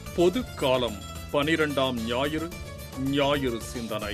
பொது காலம் பனிரெண்டாம் ஞாயிறு ஞாயிறு சிந்தனை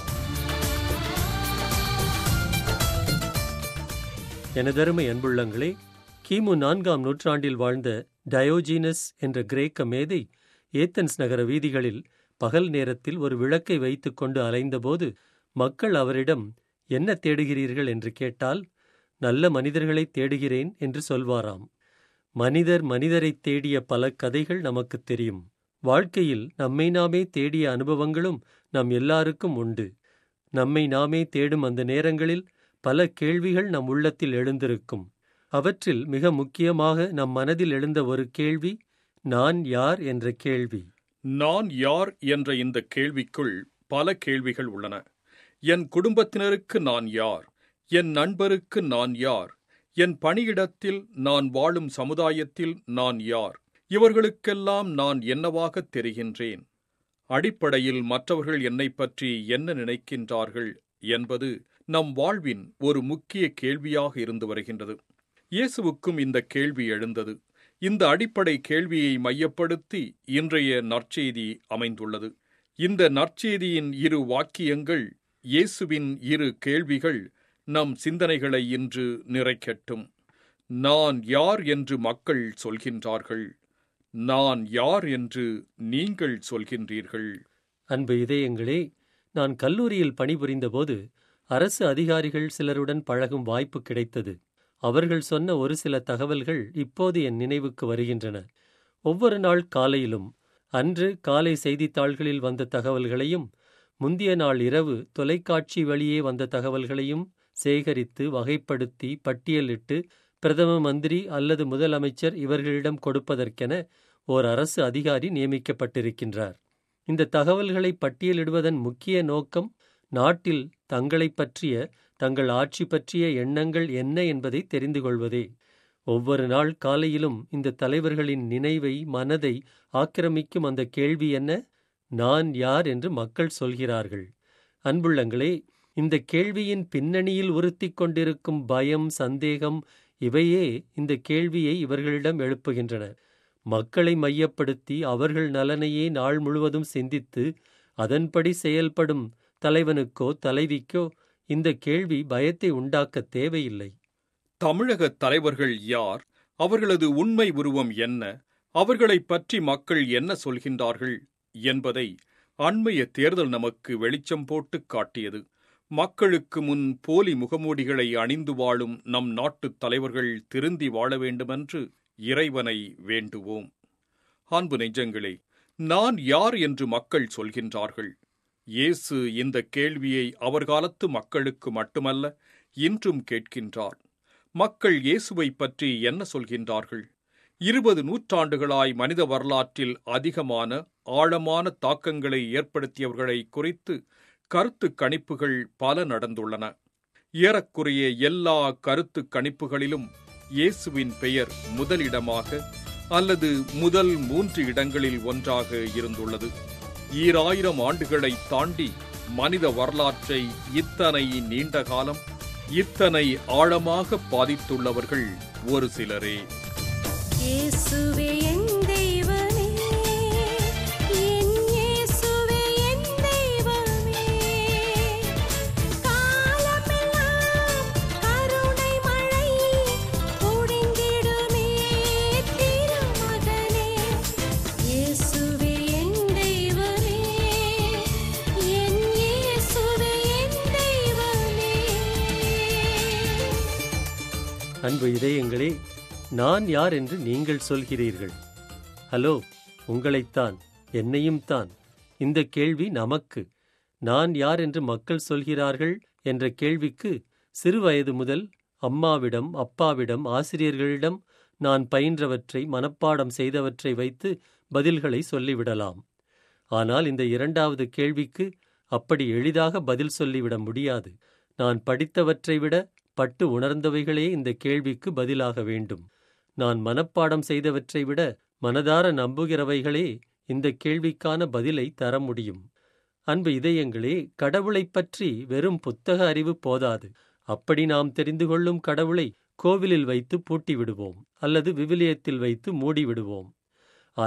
எனதருமை அன்புள்ளங்களே கிமு நான்காம் நூற்றாண்டில் வாழ்ந்த டயோஜீனஸ் என்ற கிரேக்க மேதை ஏத்தன்ஸ் நகர வீதிகளில் பகல் நேரத்தில் ஒரு விளக்கை வைத்துக் கொண்டு அலைந்தபோது மக்கள் அவரிடம் என்ன தேடுகிறீர்கள் என்று கேட்டால் நல்ல மனிதர்களை தேடுகிறேன் என்று சொல்வாராம் மனிதர் மனிதரைத் தேடிய பல கதைகள் நமக்குத் தெரியும் வாழ்க்கையில் நம்மை நாமே தேடிய அனுபவங்களும் நம் எல்லாருக்கும் உண்டு நம்மை நாமே தேடும் அந்த நேரங்களில் பல கேள்விகள் நம் உள்ளத்தில் எழுந்திருக்கும் அவற்றில் மிக முக்கியமாக நம் மனதில் எழுந்த ஒரு கேள்வி நான் யார் என்ற கேள்வி நான் யார் என்ற இந்த கேள்விக்குள் பல கேள்விகள் உள்ளன என் குடும்பத்தினருக்கு நான் யார் என் நண்பருக்கு நான் யார் என் பணியிடத்தில் நான் வாழும் சமுதாயத்தில் நான் யார் இவர்களுக்கெல்லாம் நான் என்னவாகத் தெரிகின்றேன் அடிப்படையில் மற்றவர்கள் என்னைப் பற்றி என்ன நினைக்கின்றார்கள் என்பது நம் வாழ்வின் ஒரு முக்கிய கேள்வியாக இருந்து வருகின்றது இயேசுவுக்கும் இந்த கேள்வி எழுந்தது இந்த அடிப்படை கேள்வியை மையப்படுத்தி இன்றைய நற்செய்தி அமைந்துள்ளது இந்த நற்செய்தியின் இரு வாக்கியங்கள் இயேசுவின் இரு கேள்விகள் நம் சிந்தனைகளை இன்று நிறைக்கட்டும் நான் யார் என்று மக்கள் சொல்கின்றார்கள் நான் யார் என்று நீங்கள் சொல்கின்றீர்கள் அன்பு இதயங்களே நான் கல்லூரியில் பணிபுரிந்தபோது அரசு அதிகாரிகள் சிலருடன் பழகும் வாய்ப்பு கிடைத்தது அவர்கள் சொன்ன ஒரு சில தகவல்கள் இப்போது என் நினைவுக்கு வருகின்றன ஒவ்வொரு நாள் காலையிலும் அன்று காலை செய்தித்தாள்களில் வந்த தகவல்களையும் முந்திய நாள் இரவு தொலைக்காட்சி வழியே வந்த தகவல்களையும் சேகரித்து வகைப்படுத்தி பட்டியலிட்டு பிரதம மந்திரி அல்லது முதலமைச்சர் இவர்களிடம் கொடுப்பதற்கென ஓர் அரசு அதிகாரி நியமிக்கப்பட்டிருக்கின்றார் இந்த தகவல்களை பட்டியலிடுவதன் முக்கிய நோக்கம் நாட்டில் தங்களைப் பற்றிய தங்கள் ஆட்சி பற்றிய எண்ணங்கள் என்ன என்பதை தெரிந்து கொள்வதே ஒவ்வொரு நாள் காலையிலும் இந்த தலைவர்களின் நினைவை மனதை ஆக்கிரமிக்கும் அந்த கேள்வி என்ன நான் யார் என்று மக்கள் சொல்கிறார்கள் அன்புள்ளங்களே இந்த கேள்வியின் பின்னணியில் உறுத்திக் கொண்டிருக்கும் பயம் சந்தேகம் இவையே இந்த கேள்வியை இவர்களிடம் எழுப்புகின்றன மக்களை மையப்படுத்தி அவர்கள் நலனையே நாள் முழுவதும் சிந்தித்து அதன்படி செயல்படும் தலைவனுக்கோ தலைவிக்கோ இந்த கேள்வி பயத்தை உண்டாக்க தேவையில்லை தமிழக தலைவர்கள் யார் அவர்களது உண்மை உருவம் என்ன அவர்களைப் பற்றி மக்கள் என்ன சொல்கின்றார்கள் என்பதை அண்மைய தேர்தல் நமக்கு வெளிச்சம் போட்டு காட்டியது மக்களுக்கு முன் போலி முகமூடிகளை அணிந்து வாழும் நம் நாட்டுத் தலைவர்கள் திருந்தி வாழ வேண்டுமென்று இறைவனை வேண்டுவோம் அன்பு நெஞ்சங்களே நான் யார் என்று மக்கள் சொல்கின்றார்கள் இயேசு இந்த கேள்வியை அவர் காலத்து மக்களுக்கு மட்டுமல்ல இன்றும் கேட்கின்றார் மக்கள் இயேசுவை பற்றி என்ன சொல்கின்றார்கள் இருபது நூற்றாண்டுகளாய் மனித வரலாற்றில் அதிகமான ஆழமான தாக்கங்களை ஏற்படுத்தியவர்களை குறித்து கருத்து கணிப்புகள் பல நடந்துள்ளன ஏறக்குறைய எல்லா கருத்து கணிப்புகளிலும் இயேசுவின் பெயர் முதலிடமாக அல்லது முதல் மூன்று இடங்களில் ஒன்றாக இருந்துள்ளது ஈராயிரம் ஆண்டுகளை தாண்டி மனித வரலாற்றை இத்தனை நீண்ட காலம் இத்தனை ஆழமாக பாதித்துள்ளவர்கள் ஒரு சிலரே இயேசுவே என் தெய்வமே என் இயேசுவே என் தெய்வமே காலமெல்லாம் கருணை மழை பொழிந்திடுமே திருமகனே இயேசுவே என் தெய்வமே என் இயேசுவே என் தெய்வமே அன்பு இதயங்களே நான் யார் என்று நீங்கள் சொல்கிறீர்கள் ஹலோ உங்களைத்தான் என்னையும் தான் இந்த கேள்வி நமக்கு நான் யார் என்று மக்கள் சொல்கிறார்கள் என்ற கேள்விக்கு சிறுவயது முதல் அம்மாவிடம் அப்பாவிடம் ஆசிரியர்களிடம் நான் பயின்றவற்றை மனப்பாடம் செய்தவற்றை வைத்து பதில்களை சொல்லிவிடலாம் ஆனால் இந்த இரண்டாவது கேள்விக்கு அப்படி எளிதாக பதில் சொல்லிவிட முடியாது நான் படித்தவற்றை விட பட்டு உணர்ந்தவைகளே இந்த கேள்விக்கு பதிலாக வேண்டும் நான் மனப்பாடம் செய்தவற்றை விட மனதார நம்புகிறவைகளே இந்த கேள்விக்கான பதிலை தர முடியும் அன்பு இதயங்களே கடவுளைப் பற்றி வெறும் புத்தக அறிவு போதாது அப்படி நாம் தெரிந்து கொள்ளும் கடவுளை கோவிலில் வைத்து பூட்டி விடுவோம் அல்லது விவிலியத்தில் வைத்து மூடி விடுவோம் ஆனால்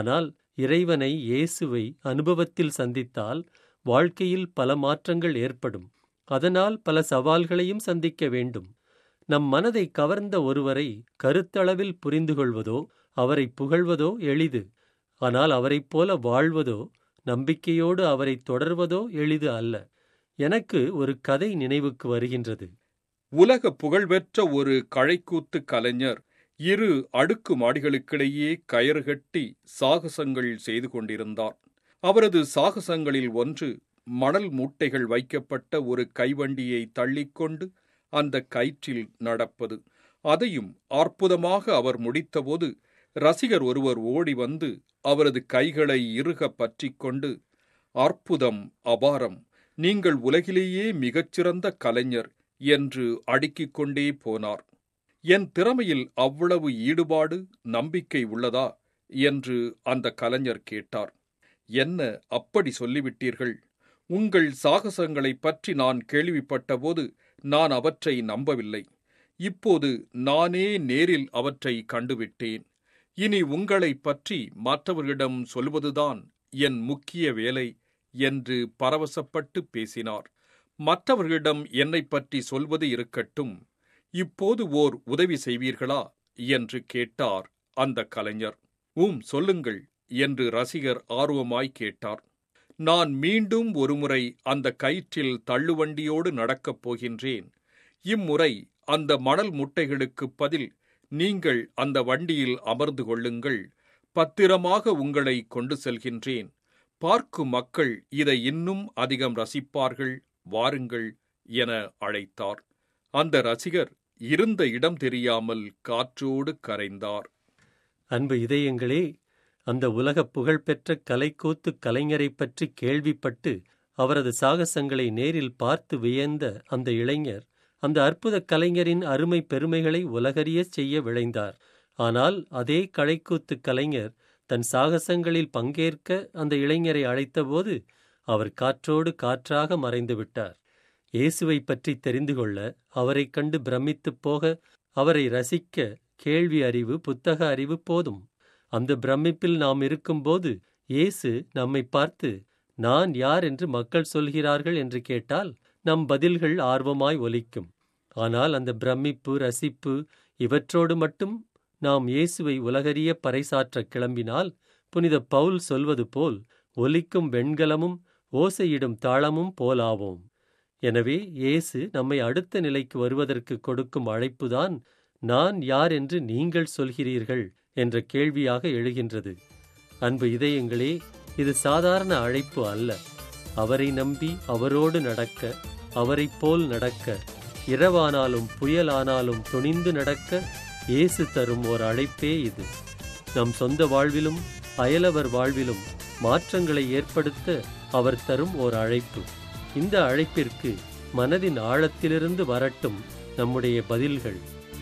இறைவனை இயேசுவை அனுபவத்தில் சந்தித்தால் வாழ்க்கையில் பல மாற்றங்கள் ஏற்படும் அதனால் பல சவால்களையும் சந்திக்க வேண்டும் நம் மனதை கவர்ந்த ஒருவரை கருத்தளவில் புரிந்து கொள்வதோ அவரை புகழ்வதோ எளிது ஆனால் அவரைப் போல வாழ்வதோ நம்பிக்கையோடு அவரை தொடர்வதோ எளிது அல்ல எனக்கு ஒரு கதை நினைவுக்கு வருகின்றது உலக புகழ்பெற்ற ஒரு கழைக்கூத்து கலைஞர் இரு அடுக்கு மாடிகளுக்கிடையே கயிறு கட்டி சாகசங்கள் செய்து கொண்டிருந்தார் அவரது சாகசங்களில் ஒன்று மணல் மூட்டைகள் வைக்கப்பட்ட ஒரு கைவண்டியை தள்ளிக்கொண்டு அந்த கயிற்றில் நடப்பது அதையும் அற்புதமாக அவர் முடித்தபோது ரசிகர் ஒருவர் ஓடி வந்து அவரது கைகளை இறுக பற்றிக்கொண்டு அற்புதம் அபாரம் நீங்கள் உலகிலேயே மிகச்சிறந்த கலைஞர் என்று அடுக்கிக் கொண்டே போனார் என் திறமையில் அவ்வளவு ஈடுபாடு நம்பிக்கை உள்ளதா என்று அந்த கலைஞர் கேட்டார் என்ன அப்படி சொல்லிவிட்டீர்கள் உங்கள் சாகசங்களைப் பற்றி நான் கேள்விப்பட்டபோது நான் அவற்றை நம்பவில்லை இப்போது நானே நேரில் அவற்றை கண்டுவிட்டேன் இனி உங்களைப் பற்றி மற்றவர்களிடம் சொல்வதுதான் என் முக்கிய வேலை என்று பரவசப்பட்டு பேசினார் மற்றவர்களிடம் என்னைப் பற்றி சொல்வது இருக்கட்டும் இப்போது ஓர் உதவி செய்வீர்களா என்று கேட்டார் அந்த கலைஞர் உம் சொல்லுங்கள் என்று ரசிகர் ஆர்வமாய் கேட்டார் நான் மீண்டும் ஒருமுறை அந்த கயிற்றில் தள்ளுவண்டியோடு நடக்கப் போகின்றேன் இம்முறை அந்த மணல் முட்டைகளுக்குப் பதில் நீங்கள் அந்த வண்டியில் அமர்ந்து கொள்ளுங்கள் பத்திரமாக உங்களை கொண்டு செல்கின்றேன் பார்க்கும் மக்கள் இதை இன்னும் அதிகம் ரசிப்பார்கள் வாருங்கள் என அழைத்தார் அந்த ரசிகர் இருந்த இடம் தெரியாமல் காற்றோடு கரைந்தார் அன்பு இதயங்களே அந்த உலகப் புகழ்பெற்ற கலைக்கூத்து கலைஞரைப் பற்றி கேள்விப்பட்டு அவரது சாகசங்களை நேரில் பார்த்து வியந்த அந்த இளைஞர் அந்த அற்புத கலைஞரின் அருமை பெருமைகளை உலகறியச் செய்ய விளைந்தார் ஆனால் அதே கலைக்கூத்து கலைஞர் தன் சாகசங்களில் பங்கேற்க அந்த இளைஞரை அழைத்தபோது அவர் காற்றோடு காற்றாக மறைந்து விட்டார் இயேசுவைப் பற்றி தெரிந்து கொள்ள அவரைக் கண்டு பிரமித்துப் போக அவரை ரசிக்க கேள்வி அறிவு புத்தக அறிவு போதும் அந்த பிரமிப்பில் நாம் இருக்கும்போது இயேசு நம்மை பார்த்து நான் யார் என்று மக்கள் சொல்கிறார்கள் என்று கேட்டால் நம் பதில்கள் ஆர்வமாய் ஒலிக்கும் ஆனால் அந்த பிரமிப்பு ரசிப்பு இவற்றோடு மட்டும் நாம் இயேசுவை உலகறிய பறைசாற்ற கிளம்பினால் புனித பவுல் சொல்வது போல் ஒலிக்கும் வெண்கலமும் ஓசையிடும் தாளமும் போலாவோம் எனவே இயேசு நம்மை அடுத்த நிலைக்கு வருவதற்கு கொடுக்கும் அழைப்புதான் நான் யார் என்று நீங்கள் சொல்கிறீர்கள் என்ற கேள்வியாக எழுகின்றது அன்பு இதயங்களே இது சாதாரண அழைப்பு அல்ல அவரை நம்பி அவரோடு நடக்க அவரைப் போல் நடக்க இரவானாலும் புயலானாலும் துணிந்து நடக்க இயேசு தரும் ஓர் அழைப்பே இது நம் சொந்த வாழ்விலும் அயலவர் வாழ்விலும் மாற்றங்களை ஏற்படுத்த அவர் தரும் ஓர் அழைப்பு இந்த அழைப்பிற்கு மனதின் ஆழத்திலிருந்து வரட்டும் நம்முடைய பதில்கள்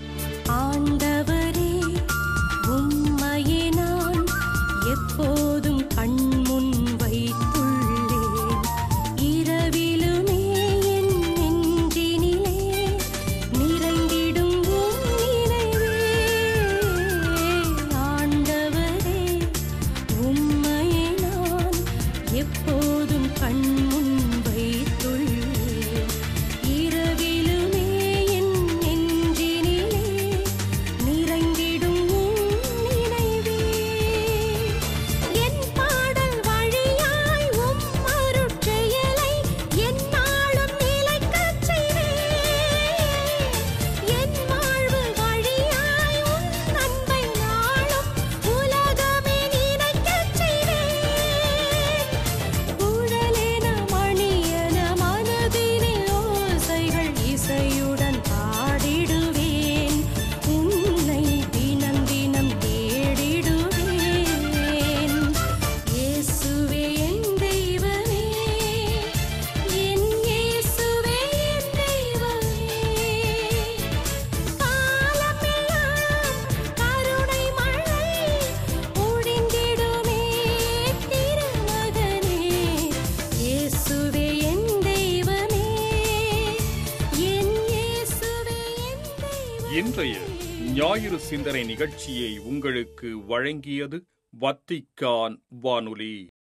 ஆண்டவரே உம்மையே நான் எப்போதும் கண்முன் வைத்துள்ளேன் இரவிலுமே என் நெஞ்சினிலே நிறைந்திடும் உம் நினைவே ஆண்டவரே உம்மையே நான் எப்போதும் கண்முன் வைத்துள்ளேன் இரவிலுமே என் நெஞ்சினிலே நிறைந்திடும் உம் நினைவே என் பாடல் வழியாய் உம் அருட்செயலை எந்நாளும் நிலைக்கச் செய்வேன் என் வாழ்வு வழியாய் உம் அன்பை நாளும் உலகமே நினைக்கச் செய்வேன் குழலென மணியென மனதினில் ஓசைகள் இசையுடன் பாடிடுவேன் உன்னை தினம் தினம் தேடிடுவேன் இயேசுவே என் தெய்வமே என் இயேசுவே என் தெய்வமே காலமெல்லாம் கருணை மழை பொழிந்திடுமே திருமகனே இயேசுவே என் தெய்வமே என் இயேசுவே என் தெய்வமே இன்றைய ஞாயிறு சிந்தனை நிகழ்ச்சியை உங்களுக்கு வழங்கியது வத்திக்கான் வானொலி